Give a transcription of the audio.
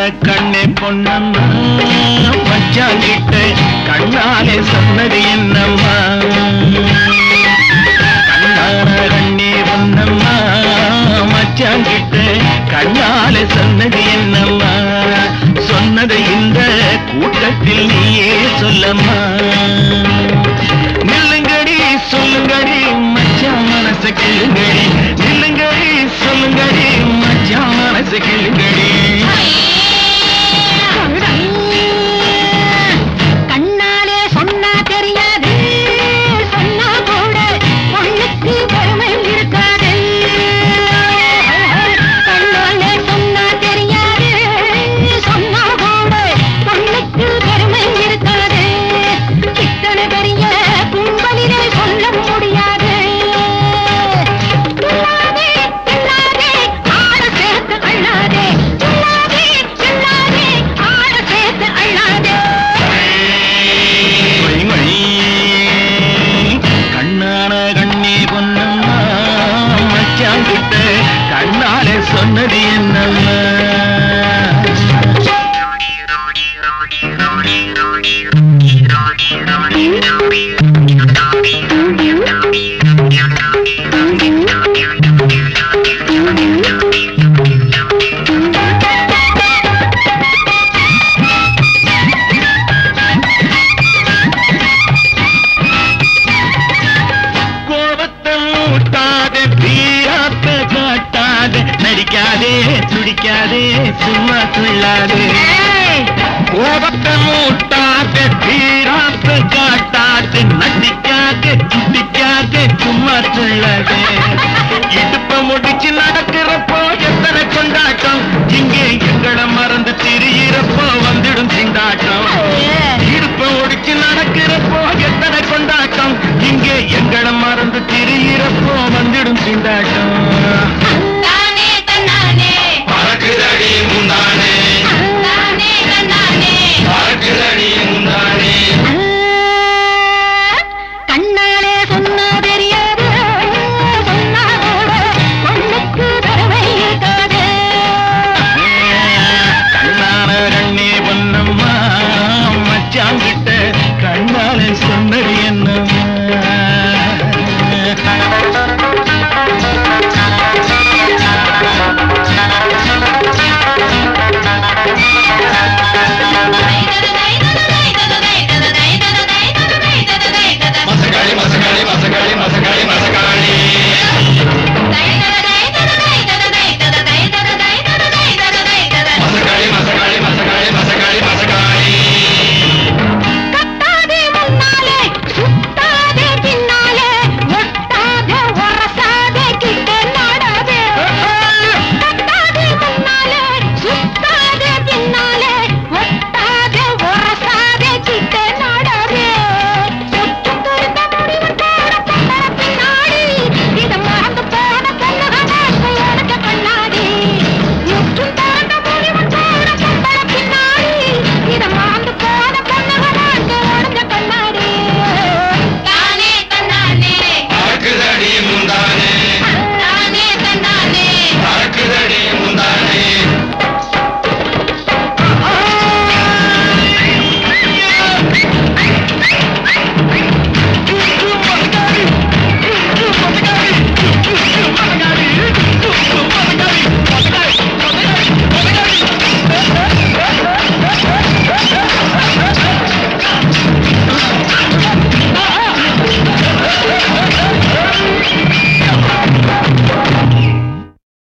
கண்ணே பொன்னம்மா மச்சாங்கிட்ட கண்ணாலே சொன்னது என்னம்மா கண்ணான கண்ணே பொன்னம்மா மச்சாங்கிட்ட கண்ணாலே சொன்னது என்னம்மா சொன்னது இந்த கூட்டத்தில் நீயே சொல்லம்மா நில்லுங்கடி சொல்லுங்கடி மச்சான் மனச கிள்ளுங்கடி நில்லுங்கடி சொல்லுங்கடி மச்சான் மனச கிள்ளுங்கடி கண்ணாலே சொன்னா தெரியாது சொன்னா கூட பொண்ணுக்கு பெருமை இருக்காது கண்ணாலே சொன்னா தெரியாது சொன்னா கூட பொண்ணுக்கு பெருமை இருக்காது இத்தனை பெரிய கும்பலிலே சொல்ல முடியாது துள்ளாதே துள்ளாதே ஆட சேர்த்து அள்ளாதே துள்ளாதே துள்ளாதே ஆட சேர்த்து அள்ளாதே மொய் மொய். கண்ணான கண்ணே பொன்னம்மா மச்சான் கிட்ட கண்ணாலே சொன்னது என்னம்மா கோபத்தை மூட்டாதே வீராத்த காட்டாதே நடிக்காதே துடிக்காதே சும்மா துள்ளாதே கோபத்தை மூட்டாதே வீராத்த காட்டாதே நடிக்காதே துடிக்காதே சும்மா துள்ளாதே இடுப்ப முடிச்சு நடக்கிறப்போ எத்தனை கொண்டாட்டம் இங்கே எங்களை மறந்து திரியிறப்போ வந்துடும் திண்டாட்டம் இடுப்ப ஒடிச்சு நடக்கிறப்போ எத்தனை கொண்டாட்டம் இங்கே எங்களை மறந்து திரியிறப்போ வந்துடும் திண்டாட்டம்